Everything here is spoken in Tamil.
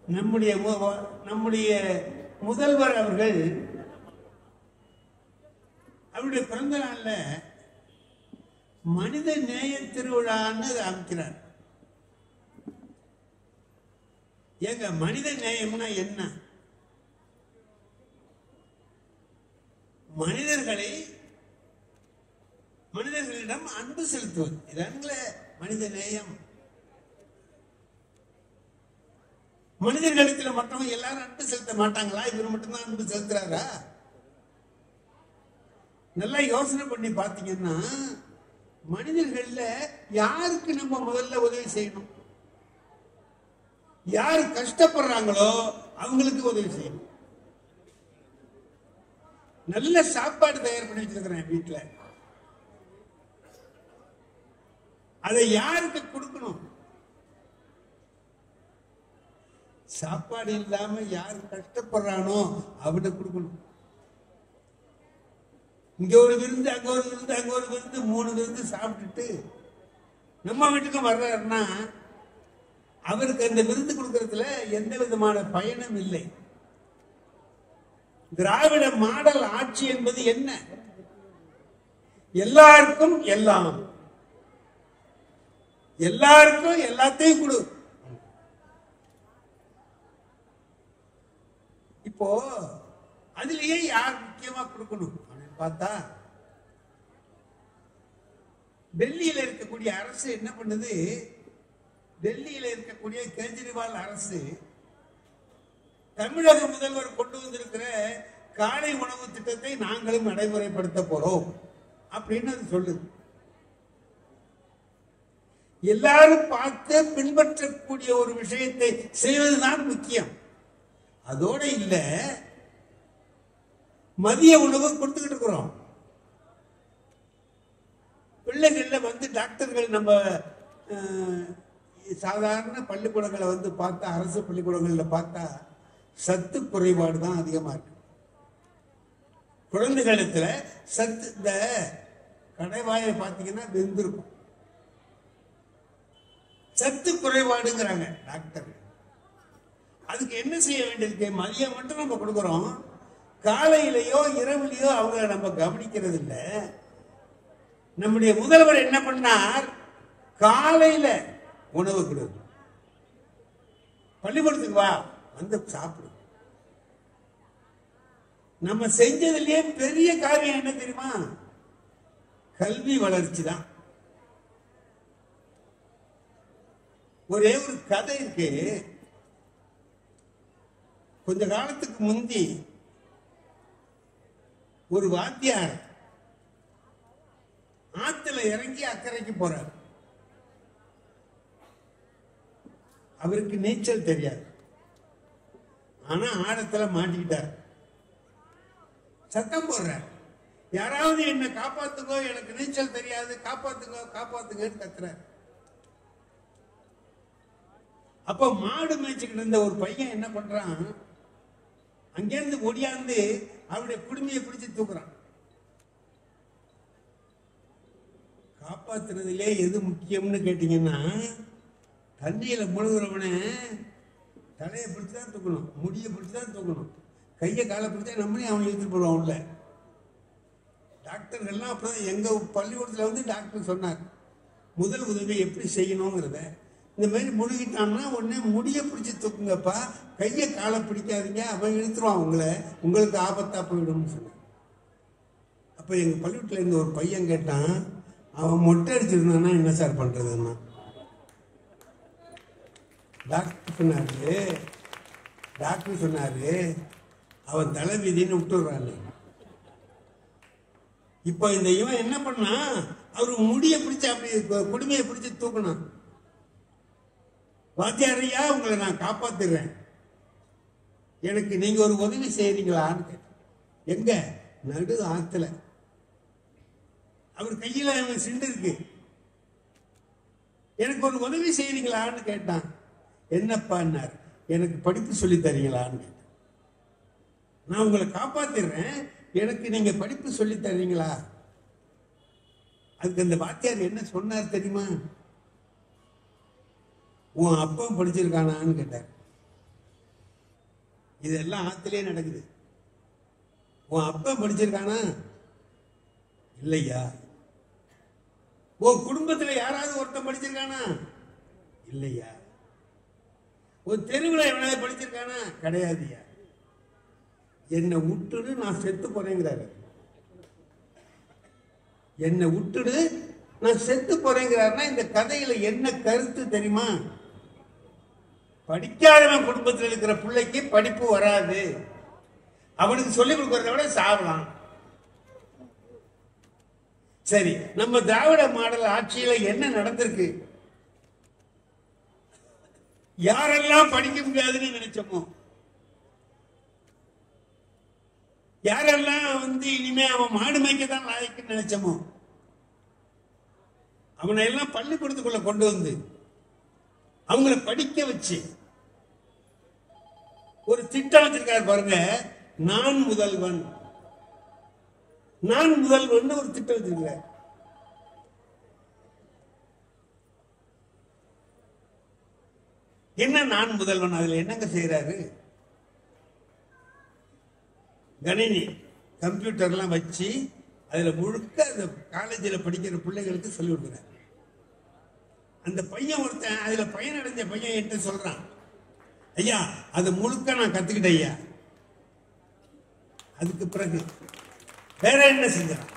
நம்முடைய மு- நம்முடைய முதல்வர் அவர்கள் அவருடைய பிறந்த நாள்ல மனித நேய திருவிழான்னு அதை அமைக்கிறார் ஏங்க மனித நேயம்னா என்ன மனிதர்களை மனிதர்களிடம் அன்பு செலுத்துவது இதாங்களே மனித நேயம் மனிதர்களிடத்துல மற்றவங்க எல்லாரும் அன்பு செலுத்த மாட்டாங்களா இவர் மட்டும்தான் அன்பு செலுத்துறாரா நல்லா யோசனை பண்ணி பார்த்தீங்கன்னா மனிதர்கள்ல யாருக்கு நம்ம முதல்ல உதவி செய்யணும் யார் கஷ்டப்படுறாங்களோ அவங்களுக்கு உதவி செய்யணும் நல்ல சாப்பாடு தயார் பண்ணி வச்சிருக்கிறேன் வீட்டுல அதை யாருக்கு கொடுக்கணும் சாப்பாடு இல்லாம யார் கஷ்டப்படுறானோ அவனுக்கு கொடுக்கணும் இங்க ஒரு விருந்து அங்க ஒரு விருந்து அங்க ஒரு விருந்து மூணு விருந்து சாப்பிட்டுட்டு நம்ம வீட்டுக்கு வர்றாருன்னா அவருக்கு அந்த விருந்து கொடுக்கறதுல எந்த விதமான பயனும் இல்லை திராவிட மாடல் ஆட்சி என்பது என்ன எல்லாருக்கும் எல்லாம் எல்லாருக்கும் எல்லாத்தையும் கொடு இப்போ அதுலயே யார் முக்கியமா கொடுக்கணும் அப்படின்னு பார்த்தா டெல்லியில இருக்கக்கூடிய அரசு என்ன பண்ணுது டெல்லியில இருக்கக்கூடிய கேஜ்ரிவால் அரசு தமிழக முதல்வர் கொண்டு வந்திருக்கிற காலை உணவு திட்டத்தை நாங்களும் நடைமுறைப்படுத்த போறோம் அப்படின்னு அது சொல்லுது எல்லாரும் பார்த்து பின்பற்றக்கூடிய ஒரு விஷயத்தை செய்வதுதான் முக்கியம் அதோட இல்ல மதிய உணவு கொடுத்துக்கிட்டு இருக்கிறோம் பிள்ளைகள்ல வந்து டாக்டர்கள் நம்ம அஹ், சாதாரண பள்ளிக்கூடங்களை வந்து பார்த்தா அரசு பள்ளிக்கூடங்கள்ல பார்த்தா சத்து குறைபாடு தான் அதிகமா இருக்கு குழந்தைகளிடத்துல சத்து இந்த கடைவாயை பார்த்தீங்கன்னா வெந்திருக்கும் சத்து குறைபாடுங்கிறாங்க டாக்டர் அதுக்கு என்ன செய்ய வேண்டியிருக்கு மதியம் மட்டும் நம்ம கொடுக்குறோம் காலையிலயோ இரவுலயோ அவங்கள நம்ம கவனிக்கிறது இல்ல நம்முடைய முதல்வர் என்ன பண்ணார் காலையில உணவு கொடு பள்ளிக்கூடத்துக்கு வா வந்து சாப்பிடு நம்ம செஞ்சதுலயே பெரிய காரியம் என்ன தெரியுமா கல்வி வளர்ச்சி தான் ஒரே ஒரு கதை இருக்கு கொஞ்ச காலத்துக்கு முந்தி ஒரு வாத்தியார் ஆத்துல இறங்கி அக்கறைக்கு போறார் அவருக்கு நீச்சல் தெரியாது ஆனா ஆழத்துல மாட்டிக்கிட்டார் சத்தம் போடுறார் யாராவது என்ன காப்பாத்துக்கோ எனக்கு நீச்சல் தெரியாது காப்பாத்துக்கோ காப்பாத்துங்கன்னு கத்துறார் அப்ப மாடு மேய்ச்சிக்கிட்டு இருந்த ஒரு பையன் என்ன பண்றான் அங்கேருந்து ஒடியாந்து அவருடைய குடுமையை பிடிச்சு தூக்குறான் காப்பாத்துறதுலே எது முக்கியம்னு கேட்டீங்கன்னா தண்ணியில முழுகிறவன தலையை பிடிச்சு தான் தூக்கணும் முடியை பிடிச்சு தான் தூக்கணும் கையை காலை பிடிச்சா நம்மளே அவன் இழுத்துட்டு போடுவான் உள்ள டாக்டர்கள்லாம் அப்புறம் எங்க பள்ளிக்கூடத்துல வந்து டாக்டர் சொன்னார் முதல் உதவி எப்படி செய்யணுங்கிறத இந்த மாதிரி முழுகிட்டான்னா உடனே முடிய பிடிச்சி தூக்குங்கப்பா கையை காலை பிடிக்காதீங்க அவன் இழுத்துருவான் உங்களை உங்களுக்கு ஆபத்தா போயிடும்னு சொன்னான் அப்ப எங்க பள்ளிக்கூடத்துல இருந்து ஒரு பையன் கேட்டான் அவன் மொட்டை அடிச்சிருந்தான்னா என்ன சார் பண்றதுன்னா டாக்டர் சொன்னாரு டாக்டர் சொன்னாரு அவன் தலைவிதின்னு விட்டுறான்னு இப்போ இந்த இவன் என்ன பண்ணா அவரு முடிய பிடிச்சு அப்படி கு- குடுமையை பிடிச்சு தூக்கணும் வாத்தியாரையா உங்களை நான் காப்பாத்திடுறேன் எனக்கு நீங்க ஒரு உதவி செய்றீங்களான்னு கேட்டேன் எங்க நடு ஆத்துல அவர் கையில அவன் சிண்டு இருக்கு எனக்கு ஒரு உதவி செய்றீங்களான்னு கேட்டான் என்னப்பான்னார் எனக்கு படிப்பு சொல்லி தரீங்களான்னு கேட்டேன் நான் உங்களை காப்பாத்திடுறேன் எனக்கு நீங்க படிப்பு சொல்லி தர்றீங்களா அதுக்கு அந்த வாத்தியார் என்ன சொன்னார் தெரியுமா உன் அப்பா படிச்சிருக்கானான்னு கேட்டார் இதெல்லாம் ஆத்திலே நடக்குது உன் அப்பா படிச்சிருக்கானா இல்லையா உன் குடும்பத்துல யாராவது ஒருத்தன் படிச்சிருக்கானா இல்லையா உன் தெருவில் எவனாவது படிச்சிருக்கானா கிடையாதுயா என்னை விட்டுடு நான் செத்து போறேங்கிறாரு என்னை விட்டுடு நான் செத்து போறேங்கிறாருன்னா இந்த கதையில என்ன கருத்து தெரியுமா படிக்காதவன் குடும்பத்தில் இருக்கிற பிள்ளைக்கு படிப்பு வராது அவனுக்கு சொல்லிக் கொடுக்கறத விட சாவலாம் சரி நம்ம திராவிட மாடல் ஆட்சியில என்ன நடந்திருக்கு யாரெல்லாம் படிக்க முடியாதுன்னு நினைச்சோமோ யாரெல்லாம் வந்து இனிமே அவன் மாடு மேய்க்க தான் லாய்க்குன்னு நினைச்சோமோ அவனை எல்லாம் பள்ளிக்கூடத்துக்குள்ள கொண்டு வந்து அவங்கள படிக்க வச்சு ஒரு திட்டம் வச்சிருக்காரு பாருங்க நான் முதல்வன் நான் முதல்வன் ஒரு திட்டம் வச்சிருக்காரு என்ன நான் முதல்வன் அதுல என்னங்க செய்யறாரு கணினி கம்ப்யூட்டர்லாம் வச்சு அதுல முழுக்க அந்த காலேஜில் படிக்கிற பிள்ளைகளுக்கு சொல்லி கொடுக்குறாரு அந்த பையன் ஒருத்தன் அதுல பயனடைஞ்ச பையன் என்கிட்ட சொல்றான் ஐயா அது முழுக்க நான் கத்துக்கிட்டேன் ஐயா அதுக்கு பிறகு வேற என்ன செஞ்சான்